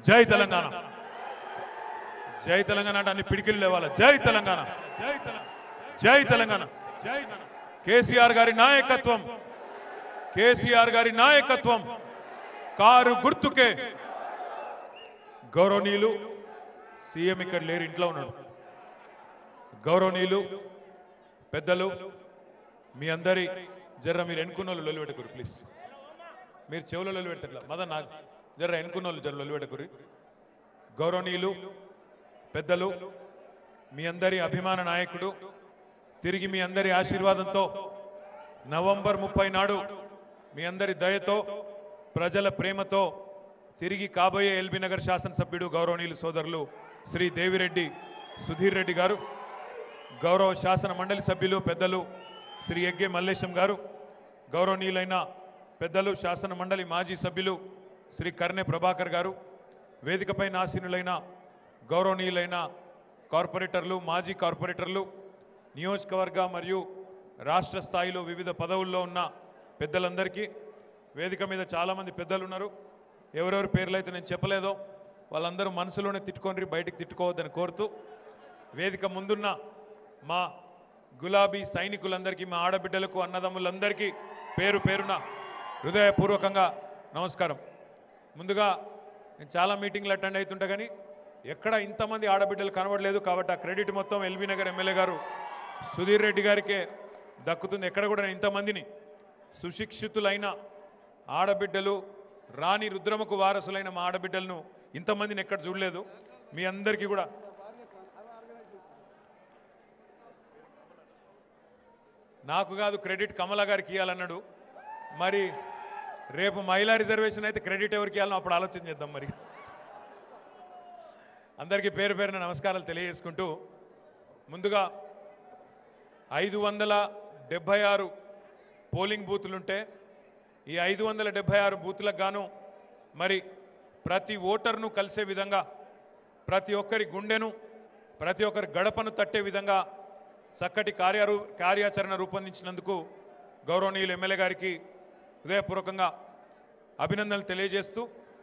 జై తెలంగాణ జై తెలంగాణ అంటే అన్ని పిడికిలు లేవాల జై తెలంగాణ జై తెలంగాణ జై తెలంగాణ జై కేసీఆర్ గారి నాయకత్వం కేసీఆర్ గారి నాయకత్వం కారు గుర్తుకే గౌరవనీయులు సీఎం ఇక్కడ లేరు ఇంట్లో ఉన్నాడు గౌరవనీయులు పెద్దలు మీ అందరి జర్ర మీరు ఎన్నుకున్న వాళ్ళు లొల్లి పెట్టుకురు ప్లీజ్ మీరు చెవులో లొల్లి పెడతాట్లా మదన్ నాకు జర్ర ఎన్నుకున్న వాళ్ళు జర్ర లొల్లి పెట్టుకురి గౌరవనీయులు పెద్దలు మీ అందరి అభిమాన నాయకుడు తిరిగి మీ అందరి ఆశీర్వాదంతో నవంబర్ ముప్పై నాడు మీ అందరి దయతో ప్రజల ప్రేమతో తిరిగి కాబోయే ఎల్బీ నగర్ శాసనసభ్యుడు గౌరవనీయులు సోదరులు శ్రీ దేవిరెడ్డి సుధీర్ రెడ్డి గారు గౌరవ శాసన మండలి సభ్యులు పెద్దలు శ్రీ ఎగ్గే మల్లేశం గారు గౌరవనీయులైన పెద్దలు శాసన మండలి మాజీ సభ్యులు శ్రీ కర్ణె ప్రభాకర్ గారు వేదికపై ఆసీనులైన గౌరవనీయులైన కార్పొరేటర్లు మాజీ కార్పొరేటర్లు నియోజకవర్గ మరియు రాష్ట్ర స్థాయిలో వివిధ పదవుల్లో ఉన్న పెద్దలందరికీ వేదిక మీద చాలామంది పెద్దలు ఉన్నారు ఎవరెవరి పేర్లు అయితే నేను చెప్పలేదో వాళ్ళందరూ మనసులోనే తిట్టుకొని బయటికి తిట్టుకోవద్దని కోరుతూ వేదిక ముందున్న మా గులాబీ సైనికులందరికీ మా ఆడబిడ్డలకు అన్నదమ్ములందరికీ పేరు పేరున హృదయపూర్వకంగా నమస్కారం ముందుగా నేను చాలా మీటింగ్లు అటెండ్ అవుతుంటా కానీ ఎక్కడ ఇంతమంది ఆడబిడ్డలు కనబడలేదు కాబట్టి ఆ క్రెడిట్ మొత్తం ఎల్బీ నగర్ ఎమ్మెల్యే గారు సుధీర్ రెడ్డి గారికే దక్కుతుంది ఎక్కడ కూడా నేను ఇంతమందిని సుశిక్షితులైన ఆడబిడ్డలు రాణి రుద్రమకు వారసులైన మా ఆడబిడ్డలను ఇంతమందిని ఎక్కడ చూడలేదు మీ అందరికీ కూడా నాకు కాదు క్రెడిట్ కమలా గారికి ఇవ్వాలన్నాడు మరి రేపు మహిళా రిజర్వేషన్ అయితే క్రెడిట్ ఎవరికి ఇవ్వాలో అప్పుడు ఆలోచన చేద్దాం మరి అందరికీ పేరు పేరున నమస్కారాలు తెలియజేసుకుంటూ ముందుగా ఐదు వందల డెబ్భై ఆరు పోలింగ్ బూతులుంటే ఈ ఐదు వందల డెబ్భై ఆరు బూతులకు గాను మరి ప్రతి ఓటర్ను కలిసే విధంగా ప్రతి ఒక్కరి గుండెను ప్రతి ఒక్కరి గడపను తట్టే విధంగా చక్కటి కార్యారు కార్యాచరణ రూపొందించినందుకు గౌరవనీయులు ఎమ్మెల్యే గారికి హృదయపూర్వకంగా అభినందనలు తెలియజేస్తూ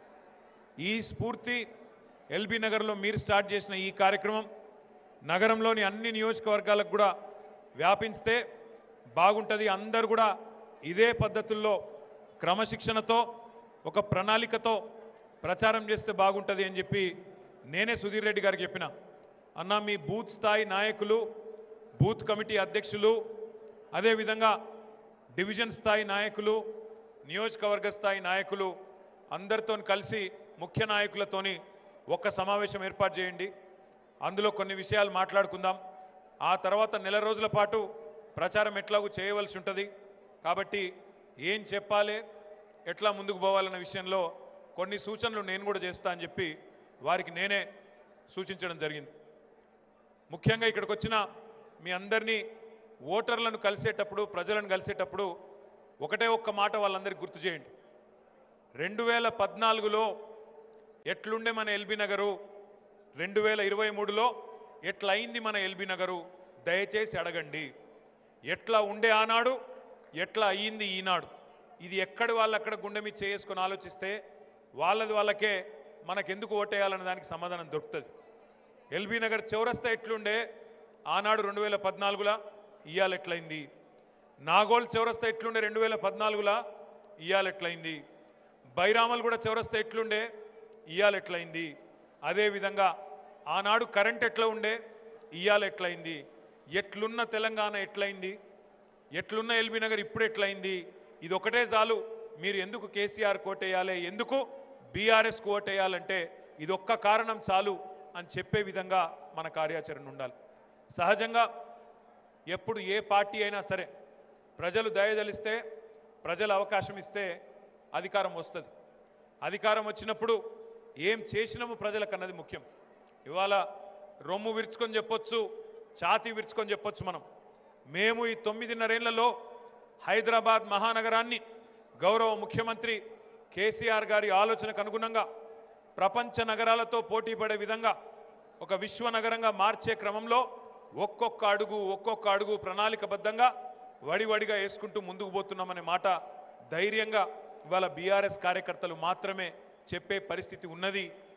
ఈ స్ఫూర్తి ఎల్బీ నగర్లో మీరు స్టార్ట్ చేసిన ఈ కార్యక్రమం నగరంలోని అన్ని నియోజకవర్గాలకు కూడా వ్యాపించితే బాగుంటుంది అందరూ కూడా ఇదే పద్ధతుల్లో క్రమశిక్షణతో ఒక ప్రణాళికతో ప్రచారం చేస్తే బాగుంటుంది అని చెప్పి నేనే సుధీర్ రెడ్డి గారికి చెప్పిన అన్న మీ బూత్ స్థాయి నాయకులు బూత్ కమిటీ అధ్యక్షులు అదేవిధంగా డివిజన్ స్థాయి నాయకులు నియోజకవర్గ స్థాయి నాయకులు అందరితో కలిసి ముఖ్య నాయకులతోని ఒక్క సమావేశం ఏర్పాటు చేయండి అందులో కొన్ని విషయాలు మాట్లాడుకుందాం ఆ తర్వాత నెల రోజుల పాటు ప్రచారం ఎట్లాగూ చేయవలసి ఉంటుంది కాబట్టి ఏం చెప్పాలి ఎట్లా ముందుకు పోవాలన్న విషయంలో కొన్ని సూచనలు నేను కూడా చేస్తా అని చెప్పి వారికి నేనే సూచించడం జరిగింది ముఖ్యంగా ఇక్కడికి వచ్చిన మీ అందరినీ ఓటర్లను కలిసేటప్పుడు ప్రజలను కలిసేటప్పుడు ఒకటే ఒక్క మాట వాళ్ళందరికీ గుర్తు చేయండి రెండు వేల పద్నాలుగులో ఎట్లుండే మన ఎల్బీ నగరు రెండు వేల ఇరవై మూడులో ఎట్లా అయింది మన ఎల్బీ నగరు దయచేసి అడగండి ఎట్లా ఉండే ఆనాడు ఎట్లా అయ్యింది ఈనాడు ఇది ఎక్కడి వాళ్ళు అక్కడ గుండె మీద చేసుకొని ఆలోచిస్తే వాళ్ళది వాళ్ళకే మనకెందుకు ఓటేయాలన్న దానికి సమాధానం దొరుకుతుంది ఎల్బీ నగర్ చౌరస్తా ఎట్లుండే ఆనాడు రెండు వేల పద్నాలుగులా ఇవాళ ఎట్లయింది నాగోల్ చౌరస్తా ఎట్లుండే రెండు వేల పద్నాలుగులా ఇవాళ ఎట్లయింది బైరామల్ కూడా చౌరస్తా ఎట్లుండే ఇవాళ ఎట్లయింది అదేవిధంగా ఆనాడు కరెంట్ ఎట్లా ఉండే ఇవాళ ఎట్లయింది ఎట్లున్న తెలంగాణ ఎట్లయింది ఎట్లున్న ఎల్బీ నగర్ ఇప్పుడు ఎట్లయింది ఇది ఒకటే చాలు మీరు ఎందుకు కేసీఆర్ కోటేయాలి ఎందుకు బీఆర్ఎస్ కోటేయాలంటే ఇది ఒక్క కారణం చాలు అని చెప్పే విధంగా మన కార్యాచరణ ఉండాలి సహజంగా ఎప్పుడు ఏ పార్టీ అయినా సరే ప్రజలు దయదలిస్తే ప్రజలు అవకాశం ఇస్తే అధికారం వస్తుంది అధికారం వచ్చినప్పుడు ఏం చేసినాము ప్రజలకు అన్నది ముఖ్యం ఇవాళ రొమ్ము విరుచుకొని చెప్పొచ్చు ఛాతీ విరుచుకొని చెప్పొచ్చు మనం మేము ఈ తొమ్మిదిన్నరేళ్లలో హైదరాబాద్ మహానగరాన్ని గౌరవ ముఖ్యమంత్రి కేసీఆర్ గారి ఆలోచనకు అనుగుణంగా ప్రపంచ నగరాలతో పోటీ పడే విధంగా ఒక విశ్వ నగరంగా మార్చే క్రమంలో ఒక్కొక్క అడుగు ఒక్కొక్క అడుగు ప్రణాళికబద్ధంగా వడివడిగా వేసుకుంటూ ముందుకు పోతున్నామనే మాట ధైర్యంగా ఇవాళ బీఆర్ఎస్ కార్యకర్తలు మాత్రమే చెప్పే పరిస్థితి ఉన్నది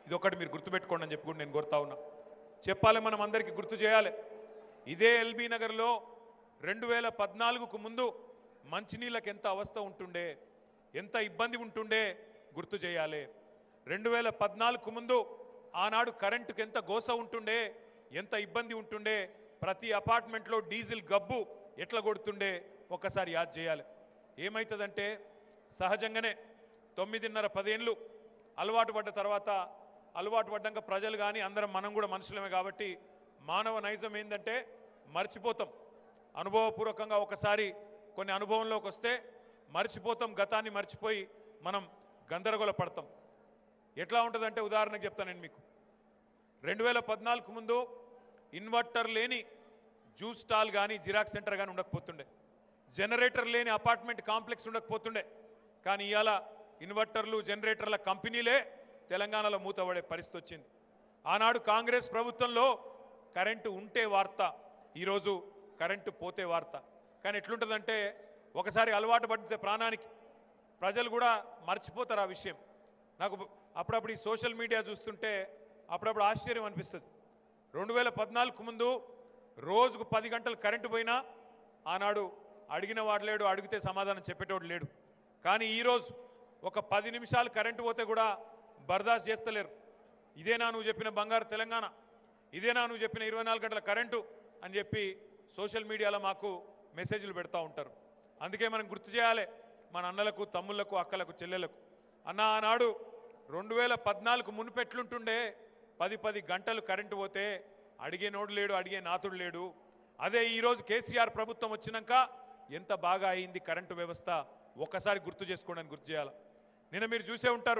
ఇది ఒకటి మీరు గుర్తుపెట్టుకోండి అని చెప్పి కూడా నేను కోరుతా ఉన్నా చెప్పాలి మనం అందరికీ గుర్తు చేయాలి ఇదే ఎల్బీ నగర్లో రెండు వేల పద్నాలుగుకు ముందు మంచినీళ్ళకి ఎంత అవస్థ ఉంటుండే ఎంత ఇబ్బంది ఉంటుండే గుర్తు చేయాలి రెండు వేల పద్నాలుగుకు ముందు ఆనాడు కరెంటుకి ఎంత గోస ఉంటుండే ఎంత ఇబ్బంది ఉంటుండే ప్రతి అపార్ట్మెంట్లో డీజిల్ గబ్బు ఎట్లా కొడుతుండే ఒక్కసారి యాద్ చేయాలి ఏమవుతుందంటే సహజంగానే తొమ్మిదిన్నర పదేళ్ళు అలవాటు పడ్డ తర్వాత అలవాటు పడ్డాక ప్రజలు కానీ అందరం మనం కూడా మనుషులమే కాబట్టి మానవ నైజం ఏంటంటే మర్చిపోతాం అనుభవపూర్వకంగా ఒకసారి కొన్ని అనుభవంలోకి వస్తే మర్చిపోతాం గతాన్ని మర్చిపోయి మనం గందరగోళ పడతాం ఎట్లా ఉంటుందంటే ఉదాహరణకు చెప్తాను నేను మీకు రెండు వేల పద్నాలుగు ముందు ఇన్వర్టర్ లేని జ్యూస్ స్టాల్ కానీ జిరాక్స్ సెంటర్ కానీ ఉండకపోతుండే జనరేటర్ లేని అపార్ట్మెంట్ కాంప్లెక్స్ ఉండకపోతుండే కానీ ఇవాళ ఇన్వర్టర్లు జనరేటర్ల కంపెనీలే తెలంగాణలో మూతపడే పరిస్థితి వచ్చింది ఆనాడు కాంగ్రెస్ ప్రభుత్వంలో కరెంటు ఉంటే వార్త ఈరోజు కరెంటు పోతే వార్త కానీ ఎట్లుంటుందంటే ఒకసారి అలవాటు పడితే ప్రాణానికి ప్రజలు కూడా మర్చిపోతారు ఆ విషయం నాకు అప్పుడప్పుడు ఈ సోషల్ మీడియా చూస్తుంటే అప్పుడప్పుడు ఆశ్చర్యం అనిపిస్తుంది రెండు వేల పద్నాలుగు ముందు రోజుకు పది గంటలు కరెంటు పోయినా ఆనాడు అడిగిన వాడు లేడు అడిగితే సమాధానం చెప్పేటోడు లేడు కానీ ఈరోజు ఒక పది నిమిషాలు కరెంటు పోతే కూడా బర్దాస్త్ చేస్తలేరు ఇదేనా నువ్వు చెప్పిన బంగారు తెలంగాణ ఇదేనా నువ్వు చెప్పిన ఇరవై నాలుగు గంటల కరెంటు అని చెప్పి సోషల్ మీడియాలో మాకు మెసేజ్లు పెడతా ఉంటారు అందుకే మనం గుర్తు చేయాలి మన అన్నలకు తమ్ముళ్లకు అక్కలకు చెల్లెలకు అన్న ఆనాడు రెండు వేల పద్నాలుగు మునుపెట్లుంటుండే పది పది గంటలు కరెంటు పోతే అడిగే నోడు లేడు అడిగే నాతుడు లేడు అదే ఈరోజు కేసీఆర్ ప్రభుత్వం వచ్చినాక ఎంత బాగా అయింది కరెంటు వ్యవస్థ ఒక్కసారి గుర్తు చేసుకోవడానికి గుర్తు చేయాలి నిన్న మీరు చూసే ఉంటారు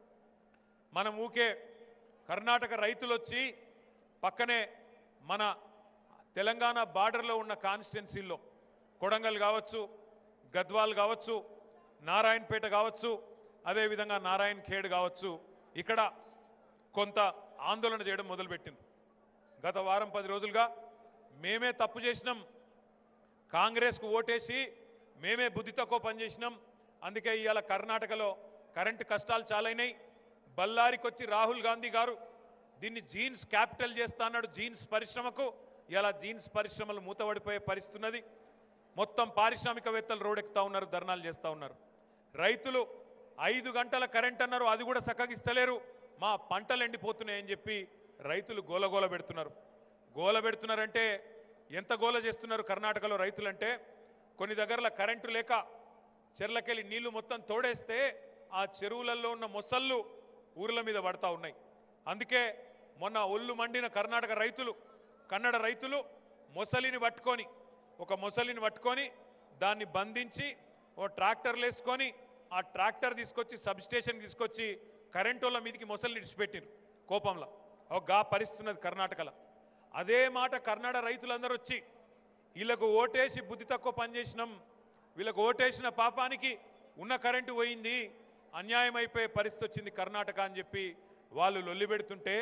మనం ఊకే కర్ణాటక రైతులు వచ్చి పక్కనే మన తెలంగాణ బార్డర్లో ఉన్న కాన్స్టిట్యున్సీల్లో కొడంగల్ కావచ్చు గద్వాల్ కావచ్చు నారాయణపేట కావచ్చు అదేవిధంగా నారాయణ్ ఖేడ్ కావచ్చు ఇక్కడ కొంత ఆందోళన చేయడం మొదలుపెట్టింది గత వారం పది రోజులుగా మేమే తప్పు చేసినాం కాంగ్రెస్కు ఓటేసి మేమే బుద్ధి తక్కువ పనిచేసినాం అందుకే ఇవాళ కర్ణాటకలో కరెంటు కష్టాలు చాలైనాయి బళ్ళారికి వచ్చి రాహుల్ గాంధీ గారు దీన్ని జీన్స్ క్యాపిటల్ చేస్తా అన్నాడు జీన్స్ పరిశ్రమకు ఇలా జీన్స్ పరిశ్రమలు మూతపడిపోయే పరిస్థితి ఉన్నది మొత్తం పారిశ్రామికవేత్తలు రోడెక్కుతా ఉన్నారు ధర్నాలు చేస్తూ ఉన్నారు రైతులు ఐదు గంటల కరెంట్ అన్నారు అది కూడా సక్కగిస్తలేరు మా పంటలు ఎండిపోతున్నాయని చెప్పి రైతులు గోలగోల పెడుతున్నారు గోల పెడుతున్నారంటే ఎంత గోల చేస్తున్నారు కర్ణాటకలో రైతులంటే కొన్ని దగ్గరలో కరెంటు లేక చెర్లకెళ్ళి నీళ్లు మొత్తం తోడేస్తే ఆ చెరువులలో ఉన్న మొసళ్ళు ఊర్ల మీద పడతా ఉన్నాయి అందుకే మొన్న ఒళ్ళు మండిన కర్ణాటక రైతులు కన్నడ రైతులు మొసలిని పట్టుకొని ఒక మొసలిని పట్టుకొని దాన్ని బంధించి ఓ ట్రాక్టర్లు వేసుకొని ఆ ట్రాక్టర్ తీసుకొచ్చి సబ్ స్టేషన్ తీసుకొచ్చి కరెంటు వాళ్ళ మీదకి మొసలిని ఇడిచిపెట్టిరు కోపంలో ఒక గా పరిస్తున్నది కర్ణాటకలో అదే మాట కన్నడ రైతులందరూ వచ్చి వీళ్ళకు ఓటేసి బుద్ధి తక్కువ పనిచేసినాం వీళ్ళకు ఓటేసిన పాపానికి ఉన్న కరెంటు పోయింది అన్యాయం అయిపోయే పరిస్థితి వచ్చింది కర్ణాటక అని చెప్పి వాళ్ళు లొల్లి పెడుతుంటే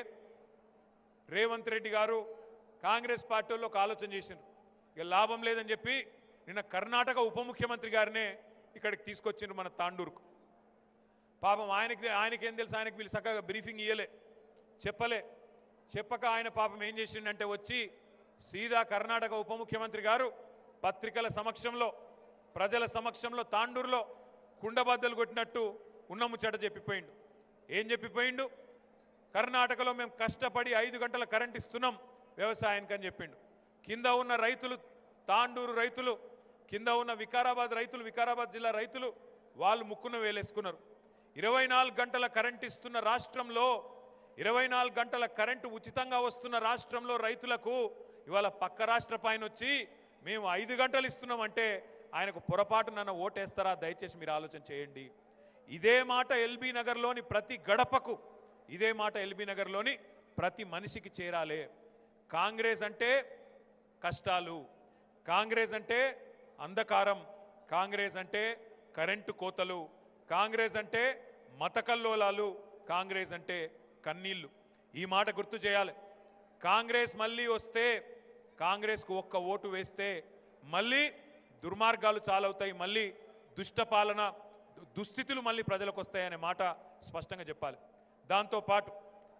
రేవంత్ రెడ్డి గారు కాంగ్రెస్ పార్టీలో ఒక ఆలోచన చేసిండ్రు ఇక లాభం లేదని చెప్పి నిన్న కర్ణాటక ఉప ముఖ్యమంత్రి గారినే ఇక్కడికి తీసుకొచ్చిండ్రు మన తాండూరుకు పాపం ఆయనకి ఆయనకేం తెలుసు ఆయనకి వీళ్ళు చక్కగా బ్రీఫింగ్ ఇయ్యలే చెప్పలే చెప్పక ఆయన పాపం ఏం చేసిండంటే వచ్చి సీదా కర్ణాటక ఉప ముఖ్యమంత్రి గారు పత్రికల సమక్షంలో ప్రజల సమక్షంలో తాండూరులో కుండబద్దలు కొట్టినట్టు ఉన్న ముచ్చట చెప్పిపోయిండు ఏం చెప్పిపోయిండు కర్ణాటకలో మేము కష్టపడి ఐదు గంటల కరెంట్ ఇస్తున్నాం వ్యవసాయానికి అని చెప్పిండు కింద ఉన్న రైతులు తాండూరు రైతులు కింద ఉన్న వికారాబాద్ రైతులు వికారాబాద్ జిల్లా రైతులు వాళ్ళు ముక్కున వేలేసుకున్నారు ఇరవై నాలుగు గంటల కరెంట్ ఇస్తున్న రాష్ట్రంలో ఇరవై నాలుగు గంటల కరెంటు ఉచితంగా వస్తున్న రాష్ట్రంలో రైతులకు ఇవాళ పక్క రాష్ట్ర పైన వచ్చి మేము ఐదు గంటలు ఇస్తున్నామంటే ఆయనకు పొరపాటు నన్ను ఓటేస్తారా దయచేసి మీరు ఆలోచన చేయండి ఇదే మాట ఎల్బీ నగర్లోని ప్రతి గడపకు ఇదే మాట ఎల్బీ నగర్లోని ప్రతి మనిషికి చేరాలి కాంగ్రెస్ అంటే కష్టాలు కాంగ్రెస్ అంటే అంధకారం కాంగ్రెస్ అంటే కరెంటు కోతలు కాంగ్రెస్ అంటే మతకల్లోలాలు కాంగ్రెస్ అంటే కన్నీళ్లు ఈ మాట గుర్తు చేయాలి కాంగ్రెస్ మళ్ళీ వస్తే కాంగ్రెస్కు ఒక్క ఓటు వేస్తే మళ్ళీ దుర్మార్గాలు చాలవుతాయి మళ్ళీ దుష్ట పాలన దు- దుస్థితులు మళ్ళీ ప్రజలకు వస్తాయనే మాట స్పష్టంగా చెప్పాలి దాంతోపాటు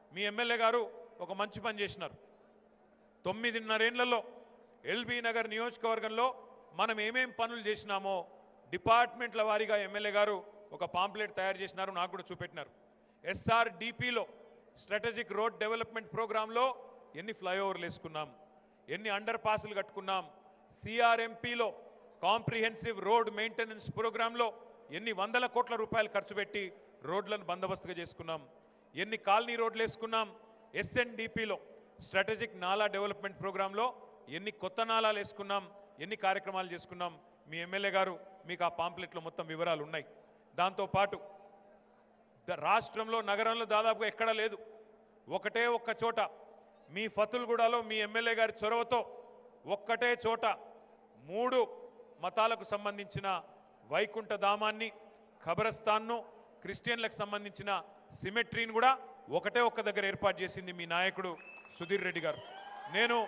మీ ఎమ్మెల్యే గారు ఒక మంచి పని చేసినారు తొమ్మిదిన్నరేళ్లలో ఎల్బీ నగర్ నియోజకవర్గంలో మనం ఏమేం పనులు చేసినామో డిపార్ట్మెంట్ల వారీగా ఎమ్మెల్యే గారు ఒక పాంప్లెట్ తయారు చేసినారు నాకు కూడా చూపెట్టినారు ఎస్ఆర్ డిపిలో స్ట్రాటజిక్ రోడ్ డెవలప్మెంట్ ప్రోగ్రాంలో ఎన్ని ఫ్లైఓవర్లు వేసుకున్నాం ఎన్ని అండర్ పాసులు కట్టుకున్నాం సిఆర్ఎంపీలో కాంప్రిహెన్సివ్ రోడ్ మెయింటెనెన్స్ ప్రోగ్రాంలో ఎన్ని వందల కోట్ల రూపాయలు ఖర్చు పెట్టి రోడ్లను బందోబస్తుగా చేసుకున్నాం ఎన్ని కాలనీ రోడ్లు వేసుకున్నాం ఎస్ఎన్డిపిలో స్ట్రాటజిక్ నాలా డెవలప్మెంట్ ప్రోగ్రాంలో ఎన్ని కొత్త నాలాలు వేసుకున్నాం ఎన్ని కార్యక్రమాలు చేసుకున్నాం మీ ఎమ్మెల్యే గారు మీకు ఆ పాంప్లెట్లో మొత్తం వివరాలు ఉన్నాయి దాంతోపాటు ద- రాష్ట్రంలో నగరంలో దాదాపుగా ఎక్కడా లేదు ఒకటే ఒక్క చోట మీ ఫతుల్గూడలో మీ ఎమ్మెల్యే గారి చొరవతో ఒక్కటే చోట మూడు మతాలకు సంబంధించిన వైకుంఠ ధామాన్ని ఖబరస్థాన్ను క్రిస్టియన్లకు సంబంధించిన సిమెట్రీని కూడా ఒకటే ఒక్క దగ్గర ఏర్పాటు చేసింది మీ నాయకుడు సుధీర్ రెడ్డి గారు నేను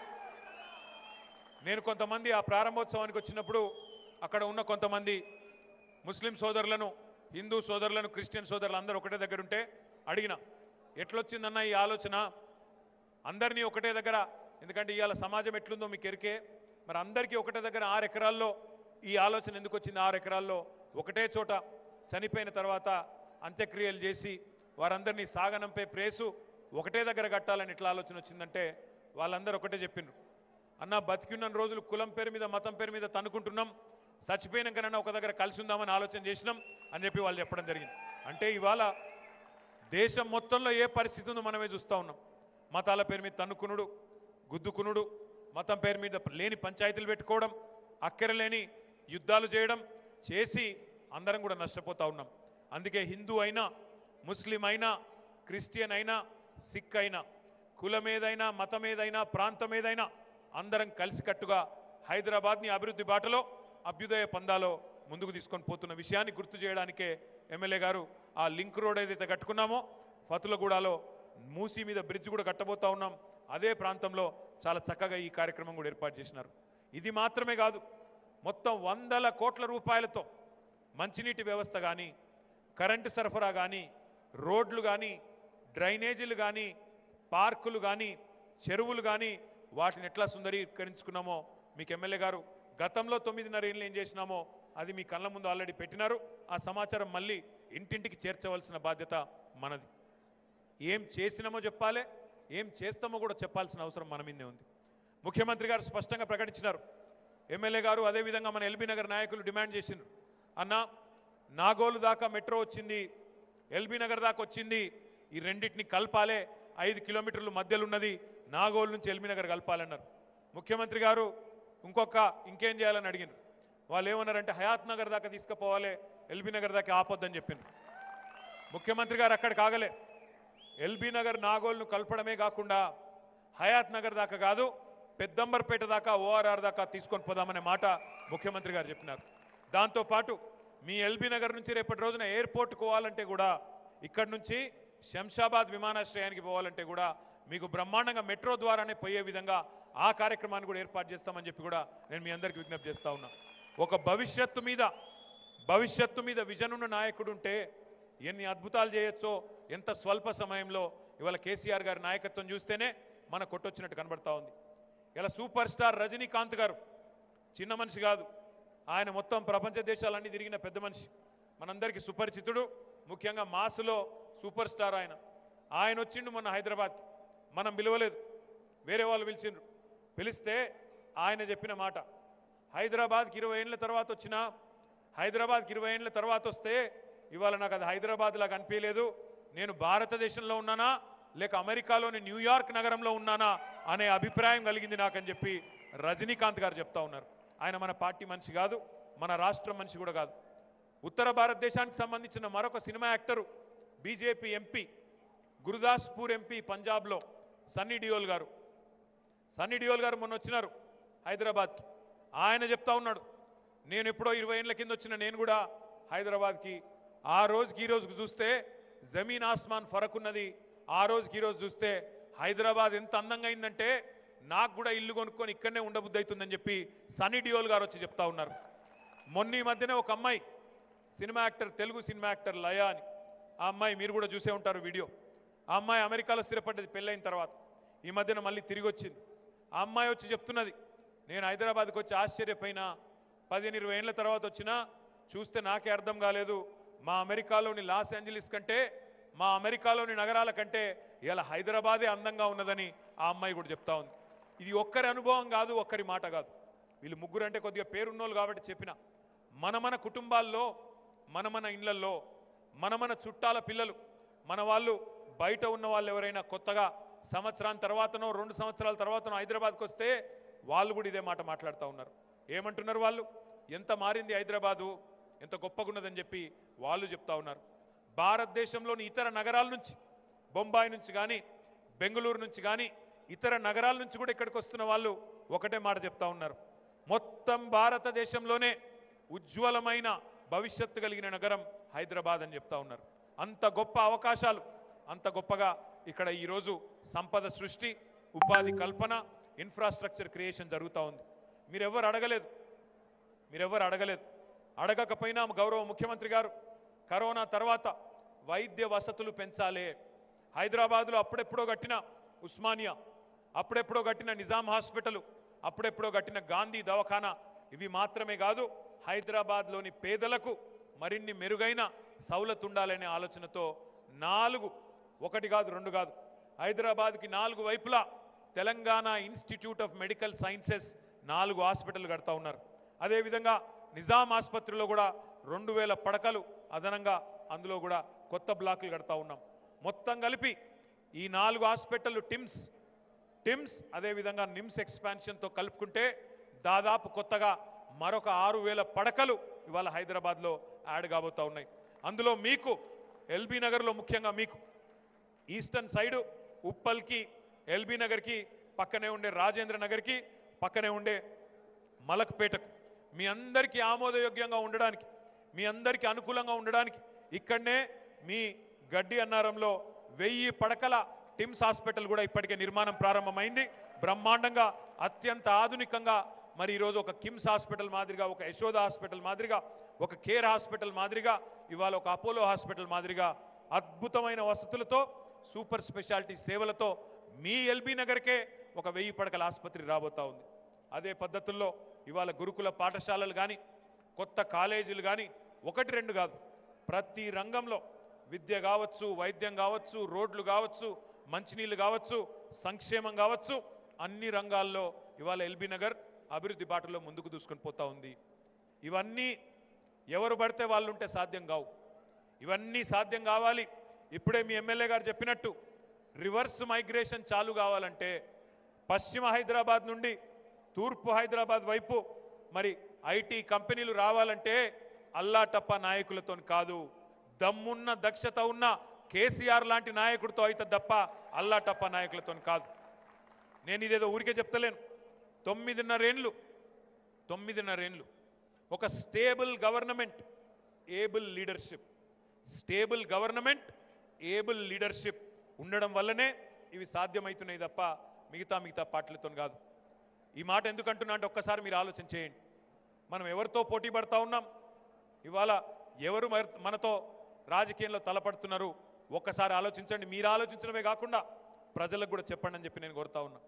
నేను కొంతమంది ఆ ప్రారంభోత్సవానికి వచ్చినప్పుడు అక్కడ ఉన్న కొంతమంది ముస్లిం సోదరులను హిందూ సోదరులను క్రిస్టియన్ సోదరులు అందరూ ఒకటే దగ్గర ఉంటే అడిగిన ఎట్లొచ్చిందన్న ఈ ఆలోచన అందరినీ ఒకటే దగ్గర ఎందుకంటే ఇవాళ సమాజం ఎట్లుందో మీకు ఎరికే మరి అందరికీ ఒకటే దగ్గర ఆరు ఎకరాల్లో ఈ ఆలోచన ఎందుకు వచ్చింది ఆరు ఎకరాల్లో ఒకటే చోట చనిపోయిన తర్వాత అంత్యక్రియలు చేసి వారందరినీ సాగనంపే ప్రేసు ఒకటే దగ్గర కట్టాలని ఎట్లా ఆలోచన వచ్చిందంటే వాళ్ళందరూ ఒకటే చెప్పిండ్రు అన్న బతికున్న రోజులు కులం పేరు మీద మతం పేరు మీద తన్నుకుంటున్నాం చచ్చిపోయినాకనన్నా ఒక దగ్గర కలిసి ఉందామని ఆలోచన చేసినాం అని చెప్పి వాళ్ళు చెప్పడం జరిగింది అంటే ఇవాళ దేశం మొత్తంలో ఏ పరిస్థితి ఉందో మనమే చూస్తూ ఉన్నాం మతాల పేరు మీద తన్నుకునుడు గుద్దుకునుడు మతం పేరు మీద లేని పంచాయతీలు పెట్టుకోవడం అక్కర లేని యుద్ధాలు చేయడం చేసి అందరం కూడా నష్టపోతా ఉన్నాం అందుకే హిందూ అయినా ముస్లిం అయినా క్రిస్టియన్ అయినా సిక్ అయినా కులం ఏదైనా మతం ఏదైనా ప్రాంతం ఏదైనా అందరం కలిసికట్టుగా హైదరాబాద్ని అభివృద్ధి బాటలో అభ్యుదయ పందాలో ముందుకు తీసుకొని పోతున్న విషయాన్ని గుర్తు చేయడానికే ఎమ్మెల్యే గారు ఆ లింక్ రోడ్ ఏదైతే కట్టుకున్నామో ఫతులగూడలో మూసీ మీద బ్రిడ్జ్ కూడా కట్టబోతా ఉన్నాం అదే ప్రాంతంలో చాలా చక్కగా ఈ కార్యక్రమం కూడా ఏర్పాటు చేసినారు ఇది మాత్రమే కాదు మొత్తం వందల కోట్ల రూపాయలతో మంచినీటి వ్యవస్థ కానీ కరెంటు సరఫరా కానీ రోడ్లు కానీ డ్రైనేజీలు కానీ పార్కులు కానీ చెరువులు కానీ వాటిని ఎట్లా సుందరీకరించుకున్నామో మీకు ఎమ్మెల్యే గారు గతంలో తొమ్మిదిన్నర ఏళ్ళు ఏం చేసినామో అది మీ కళ్ళ ముందు ఆల్రెడీ పెట్టినారు ఆ సమాచారం మళ్ళీ ఇంటింటికి చేర్చవలసిన బాధ్యత మనది ఏం చేసినామో చెప్పాలి ఏం చేస్తామో కూడా చెప్పాల్సిన అవసరం మన మీదే ఉంది ముఖ్యమంత్రి గారు స్పష్టంగా ప్రకటించినారు ఎమ్మెల్యే గారు అదేవిధంగా మన ఎల్బీ నగర్ నాయకులు డిమాండ్ చేసిండ్రు అన్న నాగోలు దాకా మెట్రో వచ్చింది ఎల్బీ నగర్ దాకా వచ్చింది ఈ రెండింటిని కలపాలే ఐదు కిలోమీటర్లు మధ్యలో ఉన్నది నాగోలు నుంచి ఎల్బీ నగర్ కలపాలన్నారు ముఖ్యమంత్రి గారు ఇంకొక ఇంకేం చేయాలని అడిగినారు వాళ్ళు ఏమన్నారంటే హయాత్ నగర్ దాకా తీసుకుపోవాలి ఎల్బీ నగర్ దాకా ఆపొద్దని చెప్పిండ్రు ముఖ్యమంత్రి గారు అక్కడ కాగలే ఎల్బీ నగర్ నాగోల్ను కలపడమే కాకుండా హయాత్ నగర్ దాకా కాదు పెద్దంబర్పేట దాకా ఓఆర్ఆర్ దాకా తీసుకొని పోదామనే మాట ముఖ్యమంత్రి గారు చెప్పినారు దాంతోపాటు మీ ఎల్బీ నగర్ నుంచి రేపటి రోజున ఎయిర్పోర్ట్ పోవాలంటే కూడా ఇక్కడి నుంచి శంషాబాద్ విమానాశ్రయానికి పోవాలంటే కూడా మీకు బ్రహ్మాండంగా మెట్రో ద్వారానే పోయే విధంగా ఆ కార్యక్రమాన్ని కూడా ఏర్పాటు చేస్తామని చెప్పి కూడా నేను మీ అందరికీ విజ్ఞప్తి చేస్తా ఉన్నా ఒక భవిష్యత్తు మీద భవిష్యత్తు మీద విజన్ ఉన్న నాయకుడు ఉంటే ఎన్ని అద్భుతాలు చేయొచ్చో ఎంత స్వల్ప సమయంలో ఇవాళ కేసీఆర్ గారి నాయకత్వం చూస్తేనే మన కొట్టొచ్చినట్టు కనబడతా ఉంది ఇలా సూపర్ స్టార్ రజనీకాంత్ గారు చిన్న మనిషి కాదు ఆయన మొత్తం ప్రపంచ దేశాలన్నీ తిరిగిన పెద్ద మనిషి మనందరికీ సుపరిచితుడు ముఖ్యంగా మాసులో సూపర్ స్టార్ ఆయన ఆయన వచ్చిండు మొన్న హైదరాబాద్కి మనం పిలవలేదు వేరే వాళ్ళు పిలిచిండ్రు పిలిస్తే ఆయన చెప్పిన మాట హైదరాబాద్కి ఇరవై ఏళ్ళ తర్వాత వచ్చిన హైదరాబాద్కి ఇరవై ఏళ్ళ తర్వాత వస్తే ఇవాళ నాకు అది హైదరాబాద్ లాగా అనిపించలేదు నేను భారతదేశంలో ఉన్నానా లేక అమెరికాలోని న్యూయార్క్ నగరంలో ఉన్నానా అనే అభిప్రాయం కలిగింది నాకని చెప్పి రజనీకాంత్ గారు చెప్తా ఉన్నారు ఆయన మన పార్టీ మనిషి కాదు మన రాష్ట్రం మనిషి కూడా కాదు ఉత్తర భారతదేశానికి సంబంధించిన మరొక cinema actor BJP MP Gurdaspur MP పంజాబ్లో సన్నీ డియోల్ గారు సన్నీ డియోల్ గారు మొన్న వచ్చినారు హైదరాబాద్కి ఆయన చెప్తా ఉన్నాడు నేను ఎప్పుడో ఇరవై ఏళ్ళ కింద వచ్చిన నేను కూడా హైదరాబాద్కి ఆ రోజుకి ఈ రోజుకి చూస్తే జమీన్ ఆస్మాన్ ఫరక్ ఉన్నది ఆ రోజుకి ఈ రోజు చూస్తే హైదరాబాద్ ఎంత అందంగా అయిందంటే నాకు కూడా ఇల్లు కొనుక్కొని ఇక్కడనే ఉండబుద్ధి అవుతుందని చెప్పి సన్నీ డియోల్ గారు వచ్చి చెప్తా ఉన్నారు మొన్న ఈ మధ్యనే ఒక అమ్మాయి cinema actor Telugu cinema actor Laya అని ఆ అమ్మాయి మీరు కూడా చూసే ఉంటారు వీడియో ఆ అమ్మాయి అమెరికాలో స్థిరపడ్డది పెళ్ళైన తర్వాత ఈ మధ్యన మళ్ళీ తిరిగి వచ్చింది ఆ అమ్మాయి వచ్చి చెప్తున్నది నేను హైదరాబాద్కి వచ్చి ఆశ్చర్యపోయినా పదిహేను ఇరవై ఏళ్ళ తర్వాత వచ్చినా చూస్తే నాకే అర్థం కాలేదు మా అమెరికాలోని లాస్ ఏంజలీస్ కంటే మా అమెరికాలోని నగరాల కంటే ఇలా హైదరాబాదే అందంగా ఉన్నదని ఆ అమ్మాయి కూడా చెప్తా ఉంది ఇది ఒక్కరి అనుభవం కాదు ఒక్కరి మాట కాదు వీళ్ళు ముగ్గురు అంటే కొద్దిగా పేరున్నోళ్ళు కాబట్టి చెప్పిన మన మన కుటుంబాల్లో మన మన ఇళ్లల్లో మన మన చుట్టాల పిల్లలు మన వాళ్ళు బయట ఉన్న వాళ్ళు ఎవరైనా కొత్తగా సంవత్సరం తర్వాతనో రెండు సంవత్సరాల తర్వాతనో హైదరాబాద్కి వస్తే వాళ్ళు కూడా ఇదే మాట మాట్లాడుతూ ఉన్నారు ఏమంటున్నారు వాళ్ళు ఎంత మారింది హైదరాబాదు ఎంత గొప్పగున్నదని చెప్పి వాళ్ళు చెప్తా ఉన్నారు భారతదేశంలోని ఇతర నగరాల నుంచి బొంబాయి నుంచి కానీ బెంగళూరు నుంచి కానీ ఇతర నగరాల నుంచి కూడా ఇక్కడికి వస్తున్న వాళ్ళు ఒకటే మాట చెప్తా ఉన్నారు మొత్తం భారతదేశంలోనే ఉజ్వలమైన భవిష్యత్తు కలిగిన నగరం హైదరాబాద్ అని చెప్తా ఉన్నారు అంత గొప్ప అవకాశాలు అంత గొప్పగా ఇక్కడ ఈరోజు సంపద సృష్టి ఉపాధి కల్పన ఇన్ఫ్రాస్ట్రక్చర్ క్రియేషన్ జరుగుతూ ఉంది మీరెవ్వరు అడగలేదు మీరెవ్వరు అడగలేదు అడగకపోయినా గౌరవ ముఖ్యమంత్రి గారు కరోనా తర్వాత వైద్య వసతులు పెంచాలే హైదరాబాద్లో అప్పుడెప్పుడో కట్టిన ఉస్మానియా అప్పుడెప్పుడో కట్టిన నిజాం హాస్పిటల్ అప్పుడెప్పుడో కట్టిన గాంధీ దవాఖానా ఇవి మాత్రమే కాదు హైదరాబాద్లోని పేదలకు మరిన్ని మెరుగైన సౌలత్ ఉండాలనే ఆలోచనతో నాలుగు ఒకటి కాదు రెండు కాదు హైదరాబాద్కి నాలుగు వైపులా Telangana institute of medical sciences నాలుగు హాస్పిటల్ కడతా ఉన్నారు అదేవిధంగా నిజాం ఆసుపత్రిలో కూడా రెండు వేల పడకలు అదనంగా అందులో కూడా కొత్త బ్లాకులు కడతా ఉన్నాం మొత్తం కలిపి ఈ నాలుగు హాస్పిటల్ టిమ్స్ టిమ్స్ అదేవిధంగా నిమ్స్ ఎక్స్పాన్షన్తో కలుపుకుంటే దాదాపు కొత్తగా మరొక ఆరు వేల పడకలు ఇవాళ హైదరాబాద్లో యాడ్ కాబోతా ఉన్నాయి అందులో మీకు ఎల్బీ నగర్లో ముఖ్యంగా మీకు ఈస్టర్న్ సైడ్ ఉప్పల్కి ఎల్బీ నగర్కి పక్కనే ఉండే రాజేంద్ర నగర్కి పక్కనే ఉండే మలక్పేటకు మీ అందరికీ ఆమోదయోగ్యంగా ఉండడానికి మీ అందరికీ అనుకూలంగా ఉండడానికి ఇక్కడనే మీ గడ్డి అన్నారంలో వెయ్యి పడకల టిమ్స్ హాస్పిటల్ కూడా ఇప్పటికే నిర్మాణం ప్రారంభమైంది బ్రహ్మాండంగా అత్యంత ఆధునికంగా మరి ఈరోజు ఒక కిమ్స్ హాస్పిటల్ మాదిరిగా ఒక యశోద హాస్పిటల్ మాదిరిగా ఒక కేర్ హాస్పిటల్ మాదిరిగా ఇవాళ ఒక అపోలో హాస్పిటల్ మాదిరిగా అద్భుతమైన వసతులతో సూపర్ స్పెషాలిటీ సేవలతో మీ ఎల్బీ నగర్కే ఒక వెయ్యి పడకల ఆసుపత్రి రాబోతా ఉంది అదే పద్ధతుల్లో ఇవాళ గురుకుల పాఠశాలలు కానీ కొత్త కాలేజీలు కానీ ఒకటి రెండు కాదు ప్రతి రంగంలో విద్య కావచ్చు వైద్యం కావచ్చు రోడ్లు కావచ్చు మంచినీళ్ళు కావచ్చు సంక్షేమం కావచ్చు అన్ని రంగాల్లో ఇవాళ ఎల్బీ నగర్ అభివృద్ధి బాటలో ముందుకు దూసుకొని పోతా ఉంది ఇవన్నీ ఎవరు పడితే వాళ్ళు ఉంటే సాధ్యం కావు ఇవన్నీ సాధ్యం కావాలి ఇప్పుడే మీ ఎమ్మెల్యే గారు చెప్పినట్టు రివర్స్ మైగ్రేషన్ చాలు కావాలంటే పశ్చిమ హైదరాబాద్ నుండి తూర్పు హైదరాబాద్ వైపు మరి ఐటీ కంపెనీలు రావాలంటే అల్లాటప్ప నాయకులతో కాదు దమ్మున్న దక్షత ఉన్న కేసీఆర్ లాంటి నాయకుడితో అయితే తప్ప అల్లాటప్ప నాయకులతో కాదు నేను ఇదేదో ఊరికే చెప్తలేను తొమ్మిదిన్నరేండ్లు తొమ్మిదిన్నరేండ్లు ఒక stable government able leadership stable government able leadership ఉండడం వల్లనే ఇవి సాధ్యమవుతున్నాయి తప్ప మిగతా మిగతా పార్టీలతో కాదు ఈ మాట ఎందుకంటున్నా అంటే ఒక్కసారి మీరు ఆలోచన చేయండి మనం ఎవరితో పోటీ పడతా ఉన్నాం ఇవాళ ఎవరు మర- మనతో రాజకీయంలో తలపడుతున్నారు ఒక్కసారి ఆలోచించండి మీరు ఆలోచించడమే కాకుండా ప్రజలకు కూడా చెప్పండి అని చెప్పి నేను కోరుతా ఉన్నా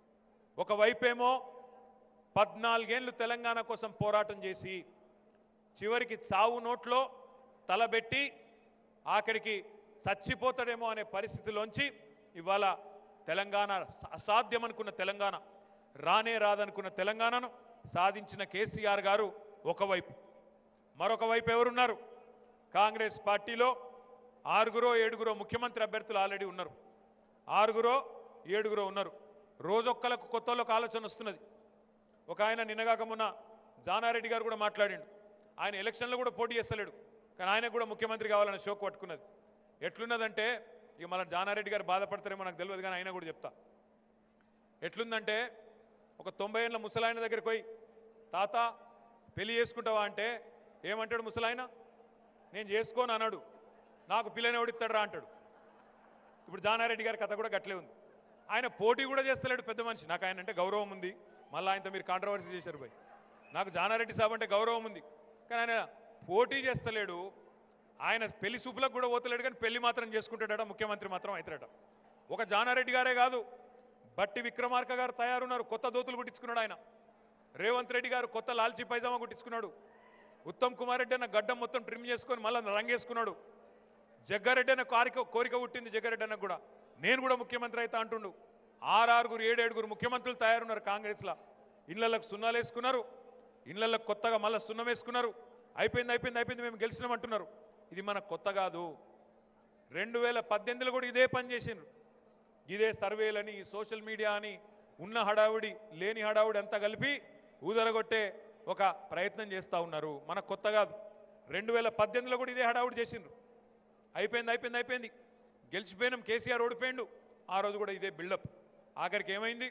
ఒకవైపేమో పద్నాలుగేళ్లు తెలంగాణ కోసం పోరాటం చేసి చివరికి చావు నోట్లో తలబెట్టి ఆఖరికి చచ్చిపోతాడేమో అనే పరిస్థితిలోంచి ఇవాళ తెలంగాణ అసాధ్యం అనుకున్న తెలంగాణ రానే రాదనుకున్న తెలంగాణను సాధించిన కేసీఆర్ గారు ఒకవైపు మరొక వైపు ఎవరున్నారు కాంగ్రెస్ పార్టీలో ఆరుగురో ఏడుగురో ముఖ్యమంత్రి అభ్యర్థులు ఆల్రెడీ ఉన్నారు ఆరుగురో ఏడుగురో ఉన్నారు రోజొక్కలకు కొత్తలకు ఆలోచన వస్తున్నది ఒక ఆయన నిన్నగాక మొన్న జానారెడ్డి గారు కూడా మాట్లాడిండు ఆయన ఎలక్షన్లో కూడా పోటీ చేస్తలేడు కానీ ఆయన కూడా ముఖ్యమంత్రి కావాలన్న షోక్ పట్టుకున్నది ఎట్లున్నదంటే ఇక మళ్ళీ జానారెడ్డి గారు బాధపడతారేమో నాకు తెలియదు కానీ ఆయన కూడా చెప్తా ఎట్లుందంటే ఒక తొంభై ఏళ్ళ ముసలాయన దగ్గరికి పోయి తాత పెళ్లి చేసుకుంటావా అంటే ఏమంటాడు ముసలాయన నేను చేసుకోను అన్నాడు నాకు పిల్లని ఎవడిస్తాడు అంటాడు ఇప్పుడు జానారెడ్డి గారి కథ కూడా గట్లే ఉంది ఆయన పోటీ కూడా చేస్తలేడు పెద్ద మనిషి నాకు ఆయన అంటే గౌరవం ఉంది మళ్ళీ ఆయనతో మీరు కాంట్రవర్సీ చేశారు పోయి నాకు జానారెడ్డి సాబ్ అంటే గౌరవం ఉంది కానీ ఆయన పోటీ చేస్తలేడు ఆయన పెళ్లి సూపులకు కూడా పోతలేడు కానీ పెళ్లి మాత్రం చేసుకుంటాడట ముఖ్యమంత్రి మాత్రం అవుతాడట ఒక జానారెడ్డి గారే కాదు బట్టి విక్రమార్క గారు తయారున్నారు కొత్త దోతులు కుట్టించుకున్నాడు ఆయన రేవంత్ రెడ్డి గారు కొత్త లాల్చీ పైజామా కుట్టించుకున్నాడు ఉత్తమ్ కుమార్ రెడ్డి అన్న గడ్డం మొత్తం ట్రిమ్ చేసుకొని మళ్ళీ రంగేసుకున్నాడు జగ్గారెడ్డి అన్న కోరిక కోరిక పుట్టింది జగ్గారెడ్డి అన్నకు కూడా నేను కూడా ముఖ్యమంత్రి అయితే అంటుండు ఆరారుగురు ఏడేడుగురు ముఖ్యమంత్రులు తయారున్నారు కాంగ్రెస్లో ఇళ్లకు సున్నాలు వేసుకున్నారు ఇళ్లకు కొత్తగా మళ్ళీ సున్నం వేసుకున్నారు అయిపోయింది అయిపోయింది అయిపోయింది మేము గెలిచినామంటున్నారు ఇది మన కొత్త కాదు రెండు వేల పద్దెనిమిదిలో కూడా ఇదే పని చేసిండ్రు ఇదే సర్వేలని ఈ సోషల్ మీడియా అని ఉన్న హడావుడి లేని హడావుడి అంతా కలిపి ఊదరగొట్టే ఒక ప్రయత్నం చేస్తూ ఉన్నారు మన కొత్త కాదు రెండు వేల పద్దెనిమిదిలో కూడా ఇదే హడావుడి చేసిండ్రు అయిపోయింది అయిపోయింది అయిపోయింది గెలిచిపోయినాం కేసీఆర్ ఓడిపోయిండు ఆ రోజు కూడా ఇదే బిల్డప్ ఆఖరికి ఏమైంది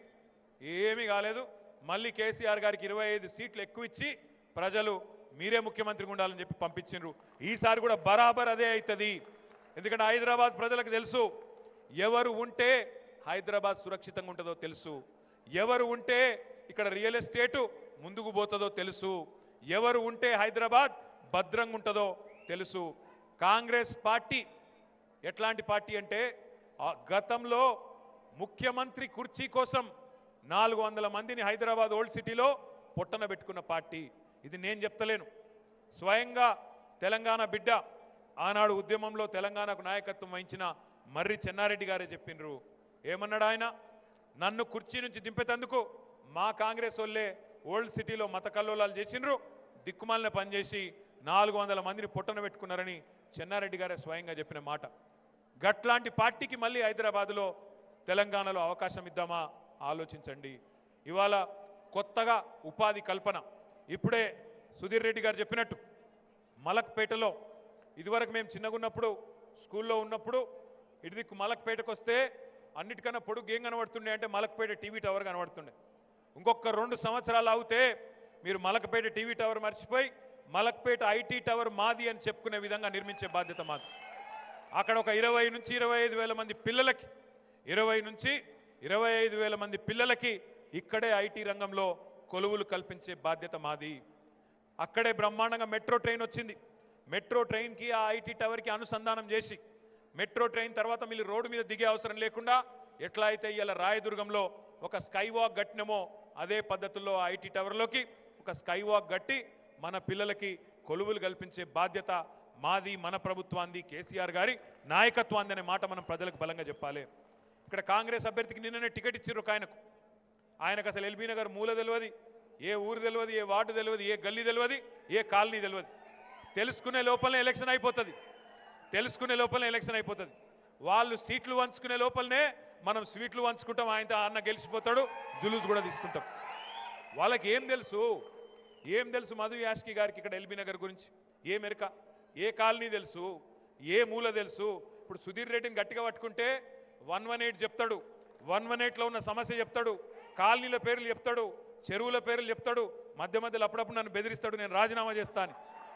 ఏమీ కాలేదు మళ్ళీ కేసీఆర్ గారికి ఇరవై ఐదు సీట్లు ఎక్కువ ఇచ్చి ప్రజలు మీరే ముఖ్యమంత్రిగా ఉండాలని చెప్పి పంపించిండ్రు ఈసారి కూడా బరాబర్ అదే అవుతుంది ఎందుకంటే హైదరాబాద్ ప్రజలకు తెలుసు ఎవరు ఉంటే హైదరాబాద్ సురక్షితంగా ఉంటుందో తెలుసు ఎవరు ఉంటే ఇక్కడ రియల్ ఎస్టేటు ముందుకు పోతుందో తెలుసు ఎవరు ఉంటే హైదరాబాద్ భద్రంగా ఉంటుందో తెలుసు కాంగ్రెస్ పార్టీ ఎట్లాంటి పార్టీ అంటే ఆ గతంలో ముఖ్యమంత్రి కుర్చీ కోసం నాలుగు వందల మందిని హైదరాబాద్ ఓల్డ్ సిటీలో పొట్టన పెట్టుకున్న పార్టీ ఇది నేను చెప్తలేను స్వయంగా తెలంగాణ బిడ్డ ఆనాడు ఉద్యమంలో తెలంగాణకు నాయకత్వం వహించిన మర్రి చెన్నారెడ్డి గారే చెప్పిండ్రు ఏమన్నాడు ఆయన నన్ను కుర్చీ నుంచి దింపేటందుకు మా కాంగ్రెస్ వాళ్ళే ఓల్డ్ సిటీలో మత కల్లోలాలు చేసిండ్రు దిక్కుమాలిన పనిచేసి నాలుగు వందల మందిని పొట్టన పెట్టుకున్నారని చెన్నారెడ్డి గారే స్వయంగా చెప్పిన మాట గట్లాంటి పార్టీకి మళ్ళీ హైదరాబాదులో తెలంగాణలో అవకాశం ఇద్దామా ఆలోచించండి ఇవాళ కొత్తగా ఉపాధి కల్పన ఇప్పుడే సుధీర్ రెడ్డి గారు చెప్పినట్టు మలక్పేటలో ఇదివరకు మేము చిన్నగున్నప్పుడు స్కూల్లో ఉన్నప్పుడు ఇటు దిక్కు మలక్పేటకు వస్తే అన్నిటికన్నా పొడుగు ఏం కనబడుతుండే అంటే మలక్పేట టీవీ టవర్ కనబడుతుండే ఇంకొక రెండు సంవత్సరాలు అవుతే మీరు మలక్పేట టీవీ టవర్ మర్చిపోయి మలక్పేట ఐటీ టవర్ మాది అని చెప్పుకునే విధంగా నిర్మించే బాధ్యత మాది అక్కడ ఒక ఇరవై నుంచి ఇరవై ఐదు వేల మంది పిల్లలకి ఇరవై నుంచి ఇరవై ఐదు వేల మంది పిల్లలకి ఇక్కడే ఐటీ రంగంలో కొలువులు కల్పించే బాధ్యత మాది అక్కడే బ్రహ్మాండంగా మెట్రో ట్రైన్ వచ్చింది మెట్రో ట్రైన్కి ఆ ఐటీ టవర్కి అనుసంధానం చేసి మెట్రో ట్రైన్ తర్వాత మీరు రోడ్డు మీద దిగే అవసరం లేకుండా ఎట్లా అయితే ఇవాళ రాయదుర్గంలో ఒక స్కై వాక్ కట్టినమో అదే పద్ధతుల్లో ఆ ఐటీ టవర్లోకి ఒక స్కై వాక్ కట్టి మన పిల్లలకి కొలువులు కల్పించే బాధ్యత మాది మన ప్రభుత్వాంది కేసీఆర్ గారి నాయకత్వాంది అనే మాట మనం ప్రజలకు బలంగా చెప్పాలి ఇక్కడ కాంగ్రెస్ అభ్యర్థికి నిన్ననే టికెట్ ఇచ్చారు ఒక ఆయనకు ఆయనకు అసలు ఎల్బీ నగర్ మూల తెలియదు ఏ ఊరు తెలియదు ఏ వార్డు తెలియదు ఏ గల్లీ తెలియదు ఏ కాలనీ తెలియదు తెలుసుకునే లోపలనే ఎలక్షన్ అయిపోతుంది తెలుసుకునే లోపలనే ఎలక్షన్ అయిపోతుంది వాళ్ళు సీట్లు వంచుకునే లోపలనే మనం స్వీట్లు వంచుకుంటాం ఆయనతో అన్న గెలిచిపోతాడు జులుస్ కూడా తీసుకుంటాం వాళ్ళకి ఏం తెలుసు ఏం తెలుసు మధు యాష్కి గారికి ఇక్కడ ఎల్బీ నగర్ గురించి ఏ మెరక ఏ కాలనీ తెలుసు ఏ మూల తెలుసు ఇప్పుడు సుధీర్ రెడ్డిని గట్టిగా పట్టుకుంటే వన్ వన్ ఎయిట్ చెప్తాడు వన్ వన్ ఎయిట్లో ఉన్న సమస్య చెప్తాడు కాలనీల పేర్లు చెప్తాడు చెరువుల పేర్లు చెప్తాడు మధ్య మధ్యలో అప్పుడప్పుడు నన్ను బెదిరిస్తాడు నేను రాజీనామా చేస్తాను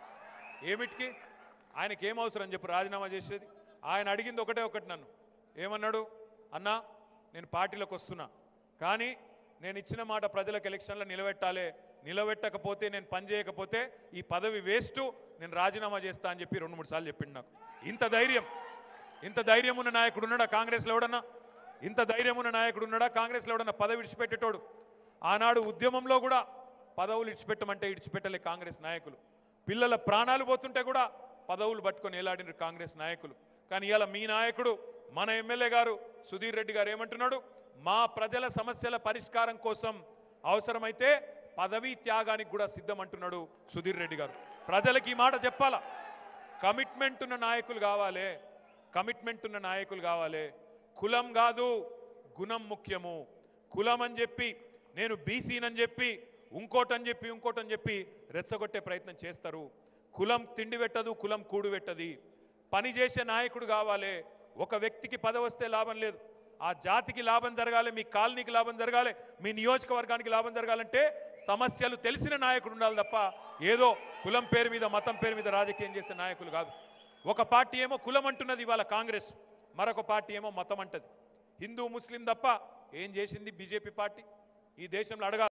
ఏమిటికి ఆయనకి ఏం అవసరం చెప్పు రాజీనామా చేసేది ఆయన అడిగింది ఒకటే ఒకటి నన్ను ఏమన్నాడు అన్నా నేను పార్టీలోకి వస్తున్నా కానీ నేను ఇచ్చిన మాట ప్రజలకు ఎలక్షన్లో నిలబెట్టాలి నిలబెట్టకపోతే నేను పని చేయకపోతే ఈ పదవి వేస్ట్ నేను రాజీనామా చేస్తా అని చెప్పి రెండు మూడు సార్లు చెప్పిండు నాకు ఇంత ధైర్యం ఇంత ధైర్యం ఉన్న నాయకుడు ఉన్నాడా కాంగ్రెస్లో ఎవడన్నా ఇంత ధైర్యం ఉన్న నాయకుడు ఉన్నాడా కాంగ్రెస్లో ఎవడన్నా పదవి విడిచిపెట్టేటోడు ఆనాడు ఉద్యమంలో కూడా పదవులు ఇడిచిపెట్టమంటే ఇడిచిపెట్టలే కాంగ్రెస్ నాయకులు పిల్లల ప్రాణాలు పోతుంటే కూడా పదవులు పట్టుకొని ఏలాడిన కాంగ్రెస్ నాయకులు కానీ ఇవాళ మీ నాయకుడు మన ఎమ్మెల్యే గారు సుధీర్ రెడ్డి గారు ఏమంటున్నాడు మా ప్రజల సమస్యల పరిష్కారం కోసం అవసరమైతే పదవీ త్యాగానికి కూడా సిద్ధం అంటున్నాడు సుధీర్ రెడ్డి గారు ప్రజలకు ఈ మాట చెప్పాలా కమిట్మెంట్ ఉన్న నాయకులు కావాలి కమిట్మెంట్ ఉన్న నాయకులు కావాలి కులం కాదు గుణం ముఖ్యము కులం అని చెప్పి నేను బీసీనని చెప్పి ఇంకోటని చెప్పి ఇంకోటని చెప్పి రెచ్చగొట్టే ప్రయత్నం చేస్తారు కులం తిండి పెట్టదు కులం కూడు పెట్టది పని చేసే నాయకుడు కావాలి ఒక వ్యక్తికి పదవి వస్తే లాభం లేదు ఆ జాతికి లాభం జరగాలి మీ కాలనీకి లాభం జరగాలి మీ నియోజకవర్గానికి లాభం జరగాలంటే సమస్యలు తెలిసిన నాయకుడు ఉండాలి తప్ప ఏదో కులం పేరు మీద మతం పేరు మీద రాజకీయం చేసే నాయకులు కాదు ఒక పార్టీ ఏమో కులం అంటున్నది ఇవాళ కాంగ్రెస్ మరొక పార్టీ ఏమో మతం అంటది హిందూ ముస్లిం తప్ప ఏం చేసింది బీజేపీ పార్టీ ఈ దేశంలో అడగాలి